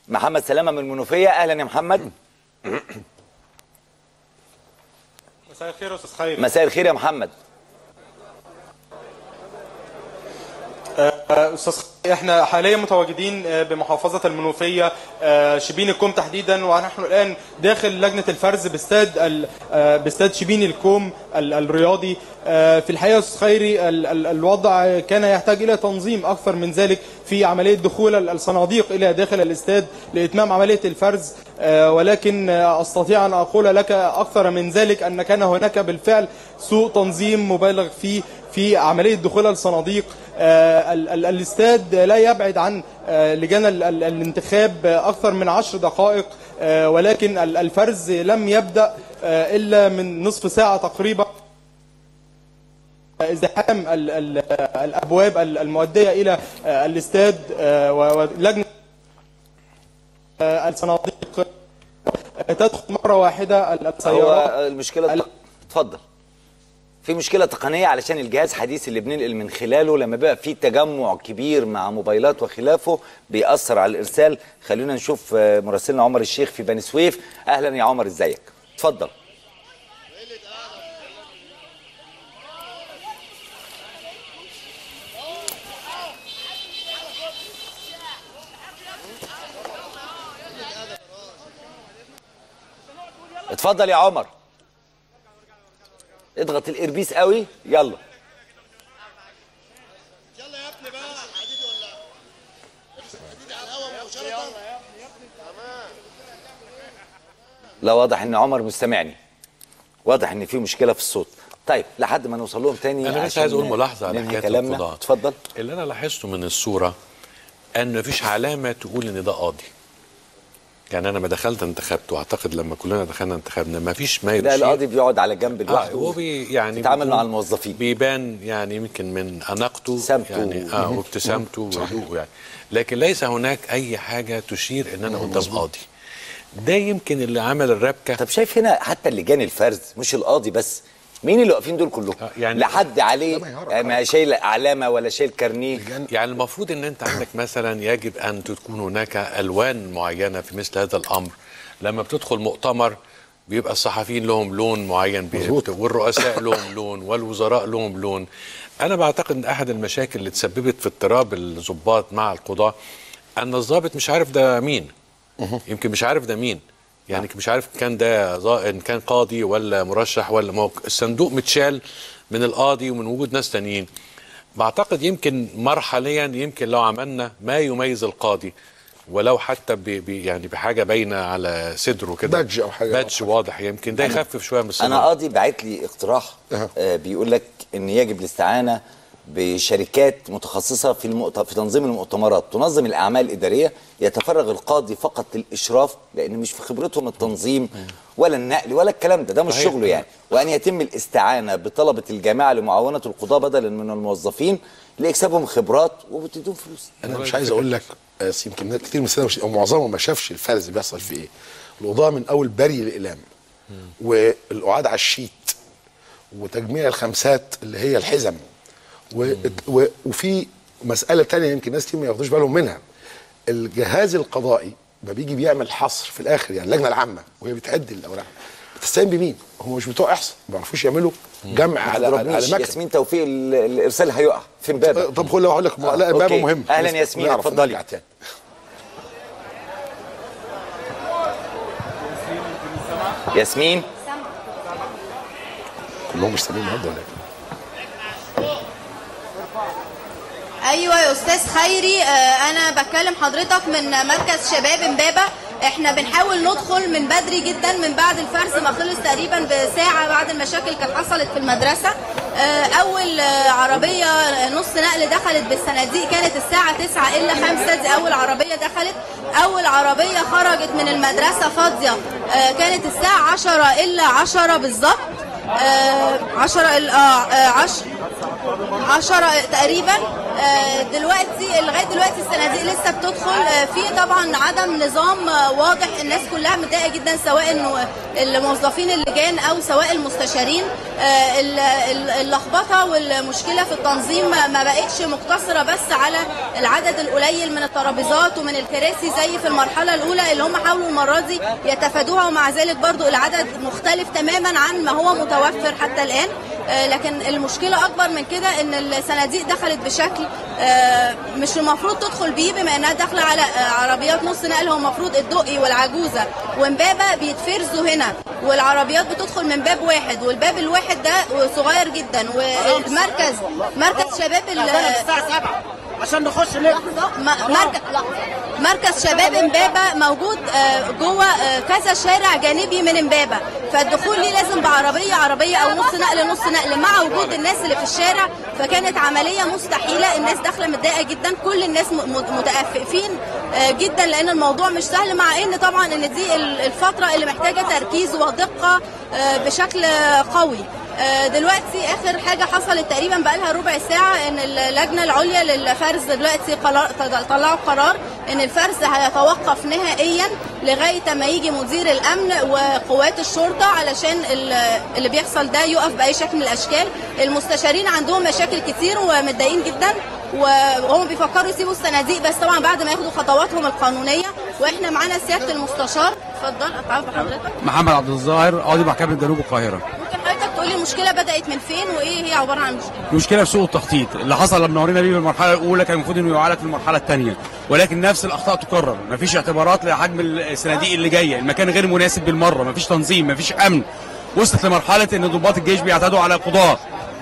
محمد سلامه من المنوفيه اهلا يا محمد مساء الخير يا استاذ خيري مساء الخير يا محمد آه، استاذ خيري احنا حاليا متواجدين آه، بمحافظه المنوفيه آه، شبين الكوم تحديدا ونحن الان داخل لجنه الفرز باستاد ال- آه، باستاد شبين الكوم ال- الرياضي آه، في الحقيقه يا استاذ خيري ال- ال- الوضع كان يحتاج الى تنظيم اكثر من ذلك في عمليه دخول ال- الصناديق الى داخل الاستاد لاتمام عمليه الفرز آه، ولكن آه، استطيع ان اقول لك اكثر من ذلك ان كان هناك بالفعل سوء تنظيم مبالغ فيه في عمليه دخول الصناديق آه، ال- ال- الاستاد لا يبعد عن آه، لجان ال- ال- الانتخاب اكثر من عشر دقائق آه، ولكن ال- الفرز لم يبدا آه، الا من نصف ساعه تقريبا ازدحام ال- ال- الابواب ال- المؤديه الى آه، الاستاد آه، و- ولجنه آه، الصناديق آه، تدخل مره واحده ال- السيارات هو المشكله ال- التق- اتفضل في مشكله تقنيه علشان الجهاز حديث اللي بننقل من خلاله لما بقى في تجمع كبير مع موبايلات وخلافه بيأثر على الارسال خلينا نشوف آه، مراسلنا عمر الشيخ في بني سويف اهلا يا عمر ازيك اتفضل اتفضل يا عمر اضغط الاربيس قوي يلا لا واضح ان عمر مش سامعني واضح ان في مشكله في الصوت طيب لحد ما نوصل لهم تاني انا بس عشان عايز اقول ملاحظه على ننهي حكايه كلامنا القضاء اتفضل اللي انا لاحظته من الصوره ان مفيش علامه تقول ان ده قاضي يعني انا ما دخلت انتخبت واعتقد لما كلنا دخلنا انتخبنا ما فيش ما لا يشير القاضي بيقعد على جنب آه لوحده هو بي يعني بيتعامل بيكون- مع الموظفين بيبان يعني يمكن من اناقته ابتسامته. يعني اه وابتسامته وهدوءه يعني لكن ليس هناك اي حاجه تشير ان انا قدام قاضي ده يمكن اللي عمل الربكه طب شايف هنا حتى اللجان الفرز مش القاضي بس مين اللي واقفين دول كلهم آه، يعني- لا حد عليه ما يعرف. آه، ما شايل علامه ولا شايل كارنيه يعني المفروض ان انت عندك مثلا يجب ان تكون هناك الوان معينه في مثل هذا الامر لما بتدخل مؤتمر بيبقى الصحفيين لهم لون معين بيبت- والرؤساء لهم لون والوزراء لهم لون انا بعتقد ان احد المشاكل اللي تسببت في اضطراب الضباط مع القضاه ان الضابط مش عارف ده مين يمكن مش عارف ده مين يعني مش عارف كان ده ظا- ان كان قاضي ولا مرشح ولا موقع الصندوق متشال من القاضي ومن وجود ناس تانيين بعتقد يمكن مرحليا يمكن لو عملنا ما يميز القاضي ولو حتى ب ب يعني بحاجه باينه على صدره كده بادج أو حاجة بادج واضح يمكن ده يخفف شويه من انا الصداع قاضي باعت لي اقتراح أها. آه بيقول لك ان يجب الاستعانه بشركات متخصصه في المؤت... في تنظيم المؤتمرات تنظم الاعمال الاداريه يتفرغ القاضي فقط للاشراف لان مش في خبرتهم التنظيم ولا النقل ولا الكلام ده ده مش صحيح. شغله يعني وان يتم الاستعانه بطلبه الجامعه لمعاونه القضاه بدلا من الموظفين لاكسابهم خبرات وبتديهم فلوس انا مش عايز اقول لك آه، يمكن ناس كتير من السنه او معظمهم ما شافش الفرز بيحصل في ايه القضاء من اول بري الاقلام والقعاد على الشيت وتجميع الخمسات اللي هي الحزم و... و... وفي مساله تانية يمكن ناس كتير ما ياخدوش بالهم منها الجهاز القضائي ما بيجي بيعمل حصر في الاخر يعني اللجنه العامه وهي بتعد الاوراق بتستعين بمين؟ هم مش بتوع احصاء ما بيعرفوش يعملوا جمع على على, على تضربنيش مكتب ياسمين توفيق ال- الارسال هيقع في امبابه طب خد لو هقول لك لا أوكي. امبابه مهم أهلاً بس ياسمين، نعرف اتفضلي. نرجع تاني. ياسمين كلهم مش سامعين النهارده ولا ايه؟ ايوه يا استاذ خيري آه، انا بكلم حضرتك من مركز شباب امبابه احنا بنحاول ندخل من بدري جدا من بعد الفرز ما خلص تقريبا بساعه بعد المشاكل كانت حصلت في المدرسه آه، اول آه، عربيه آه، نص نقل دخلت بالصناديق كانت الساعه 9 الا 5 دي اول عربيه دخلت اول عربيه خرجت من المدرسه فاضيه آه، كانت الساعه 10 الا 10 بالظبط آه، 10 ال- اه 10 10 تقريبا آه، دلوقتي لغايه دلوقتي الصناديق لسه بتدخل آه، في طبعا عدم نظام آه، واضح الناس كلها متضايقه جدا سواء انه الموظفين اللجان او سواء المستشارين آه، ال- ال- اللخبطه والمشكله في التنظيم ما بقتش مقتصره بس على العدد القليل من الترابيزات ومن الكراسي زي في المرحله الاولى اللي هم حاولوا المره دي يتفادوها ومع ذلك برضو العدد مختلف تماما عن ما هو متوفر حتى الان آه، لكن المشكله اكبر من كده ان الصناديق دخلت بشكل آه، مش المفروض تدخل بيه بما انها داخله على آه، عربيات نص نقل هو المفروض الدقي والعجوزه ومبابه بيتفرزوا هنا والعربيات بتدخل من باب واحد والباب الواحد ده صغير جدا والمركز مركز شباب ال- الساعة 7 عشان نخش ناكل م- مركز مركز شباب امبابه موجود آه، جوه آه، كذا شارع جانبي من امبابه فالدخول ليه لازم بعربيه عربيه او نص نقل نص نقل مع وجود الناس اللي في الشارع فكانت عمليه مستحيله الناس داخله متضايقه جدا كل الناس م- م- متأففين آه، جدا لان الموضوع مش سهل مع ان طبعا ان دي ال- الفتره اللي محتاجه تركيز ودقه آه، بشكل آه، قوي آه، دلوقتي اخر حاجه حصلت تقريبا بقى لها ربع ساعه ان اللجنه العليا للفرز دلوقتي قرار- طلعوا قرار ان الفرز هيتوقف نهائيا لغايه ما يجي مدير الامن وقوات الشرطه علشان ال- اللي بيحصل ده يقف باي شكل من الاشكال المستشارين عندهم مشاكل كتير ومتضايقين جدا وهم بيفكروا يسيبوا الصناديق بس طبعا بعد ما ياخدوا خطواتهم القانونيه واحنا معانا سياده المستشار اتفضل اتعرف بحضرتك محمد عبد الظاهر قاضي محكمة جنوب القاهرة ممكن حضرتك تقولي المشكله بدات من فين وايه هي عباره عن مشكله المشكلة في سوء التخطيط اللي حصل لما ورينا بيه في المرحلة الأولى كان المفروض إنه يعالج في المرحلة الثانية ولكن نفس الأخطاء تكرر مفيش اعتبارات لحجم الصناديق اللي جاية المكان غير مناسب بالمرة مفيش تنظيم مفيش أمن وصلت لمرحلة إن ضباط الجيش بيعتدوا على القضاة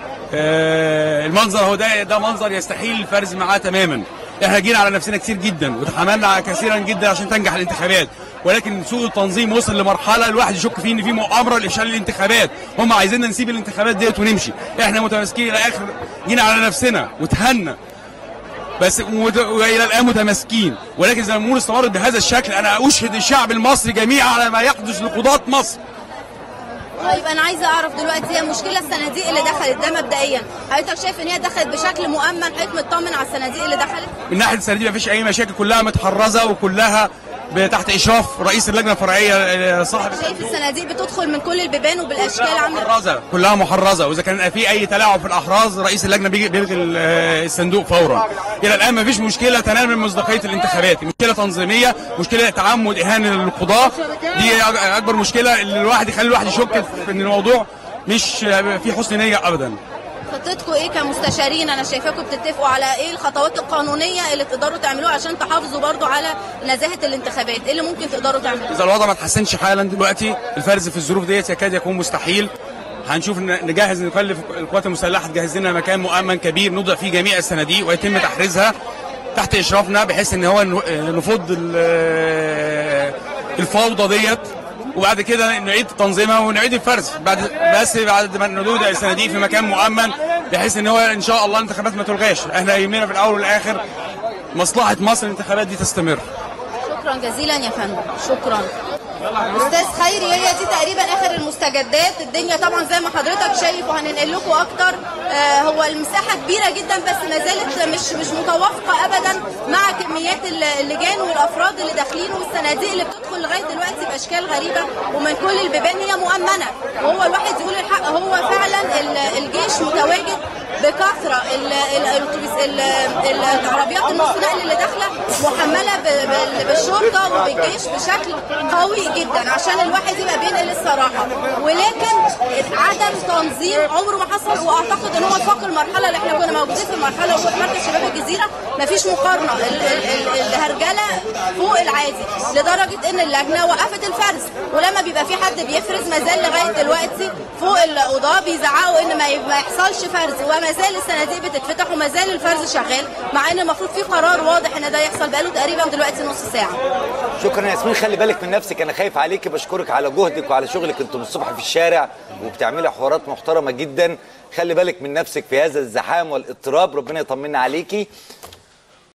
آه، المنظر هو ده ده منظر يستحيل الفرز معاه تماما احنا جينا على نفسنا كتير جدا وتحملنا كثيرا جدا عشان تنجح الانتخابات ولكن سوء التنظيم وصل لمرحله الواحد يشك فيه ان في مؤامره لافشال الانتخابات هم عايزيننا نسيب الانتخابات ديت ونمشي احنا متماسكين الى اخر جينا على نفسنا وتهنا بس ومت- والى الان متماسكين ولكن زي ما الامور استمرت بهذا الشكل انا اشهد الشعب المصري جميعا على ما يحدث لقضاه مصر طيب انا عايزه اعرف دلوقتي هي المشكله الصناديق اللي دخلت ده مبدئيا حضرتك شايف ان هي دخلت بشكل مؤمن حضرتك مطمن على الصناديق اللي دخلت من ناحيه الصناديق مفيش اي مشاكل كلها متحرزه وكلها تحت اشراف رئيس اللجنه الفرعيه آه، صاحب شايف الصناديق بتدخل من كل البيبان وبالاشكال عامله محرزه كلها محرزه واذا كان في اي تلاعب في الاحراز رئيس اللجنه بيجي بيلغي ال- آه، الصندوق فورا الى الان مفيش مشكله تنال من مصداقيه الانتخابات مشكله تنظيميه مشكله تعمد اهانه للقضاه دي أك- اكبر مشكله اللي الواحد يخلي الواحد يشك في ان الموضوع مش آه، في حسن نيه ابدا خطتكم ايه كمستشارين انا شايفاكم بتتفقوا على ايه الخطوات القانونيه اللي تقدروا تعملوها عشان تحافظوا برضو على نزاهه الانتخابات ايه اللي ممكن تقدروا تعملوه اذا الوضع ما اتحسنش حالا دلوقتي الفرز في الظروف ديت يكاد يكون مستحيل هنشوف ن- نجهز نكلف القوات المسلحه تجهز لنا مكان مؤمن كبير نوضع فيه جميع الصناديق ويتم تحريزها تحت اشرافنا بحيث ان هو ن- نفض ال- الفوضى ديت وبعد كده نعيد تنظيمها ونعيد الفرز بعد بس بعد ما نودع الصناديق في مكان مؤمن بحيث ان هو ان شاء الله الانتخابات ما تلغاش احنا يهمنا في الاول والاخر مصلحه مصر الانتخابات دي تستمر شكرا جزيلا يا فندم شكرا استاذ خيري هي دي تقريبا اخر المستجدات الدنيا طبعا زي ما حضرتك شايف وهننقل لكم اكتر آه هو المساحه كبيره جدا بس ما زالت مش مش متوافقه ابدا مع كميات ال- اللجان والافراد اللي داخلين والصناديق اللي بتدخل لغايه دلوقتي باشكال غريبه ومن كل البيبان هي مؤمنه وهو الواحد يقول الحق هو فعلا ال- الجيش متواجد بكثره ال- ال- الاتوبيس ال- ال- العربيات النص نقل اللي داخله محمله ب- بال- بالشرطه وبالجيش بشكل قوي جدا عشان الواحد يبقى بينقل الصراحه ولكن عدم تنظيم عمره ما حصل واعتقد ان هو فاق المرحله اللي احنا كنا موجودين في المرحله الاولى في مركز شباب الجزيره مفيش مقارنه ال- ال- ال- الهرجله فوق العادي لدرجه ان اللجنه وقفت الفرز ولما بيبقى في حد بيفرز ما زال لغايه دلوقتي فوق القضاه بيزعقوا ان ما ي- ما يحصلش فرز وما زال الصناديق بتتفتح وما زال الفرز شغال مع ان المفروض في قرار واضح ان ده يحصل بقاله تقريبا دلوقتي نص ساعه شكرا يا ياسمين خلي بالك من نفسك انا خايف عليكي بشكرك على جهدك وعلى شغلك انتم الصبح في الشارع وبتعملي حوارات محترمه جدا خلي بالك من نفسك في هذا الزحام والاضطراب ربنا يطمنا عليكي